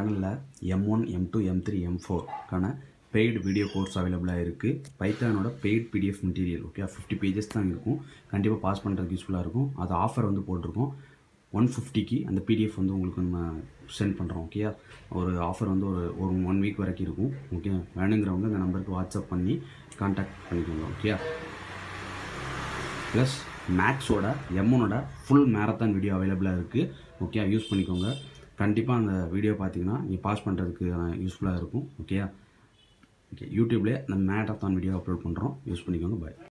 சேனலில் M one M two M three M ஃபோர்க்கான paid video course அவைலபிளாக இருக்குது பைத்தானோட paid PDF material okay fifty pages தான் இருக்கும் கண்டிப்பாக பாஸ் பண்ணுறதுக்கு யூஸ்ஃபுல்லாக இருக்கும் அது ஆஃபர் வந்து போட்டிருக்கோம் ஒன் ஃபிஃப்டிக்கு அந்த பிடிஎஃப் வந்து உங்களுக்கு நம்ம சென்ட் பண்ணுறோம் ஓகேயா ஒரு ஆஃபர் வந்து ஒரு ஒரு ஒன் வீக் வரைக்கும் இருக்கும் ஓகே வேணுங்கிறவங்க இந்த நம்பருக்கு வாட்ஸ்அப் பண்ணி கான்டாக்ட் பண்ணிக்கோங்க ஓகேயா ப்ளஸ் மேக்ஸோட எம்ஒனோட ஃபுல் மேரத்தான் வீடியோ அவைலபிளாக இருக்குது ஓகே யூஸ் பண்ணிக்கோங்க கண்டிப்பாக அந்த வீடியோ பார்த்தீங்கன்னா நீங்கள் பாஸ் பண்ணுறதுக்கு யூஸ்ஃபுல்லாக இருக்கும் ஓகேயா ஓகே யூடியூப்லேயே அந்த மேரத்தான் வீடியோ அப்லோட் பண்ணுறோம் யூஸ் பண்ணிக்கோங்க பாய்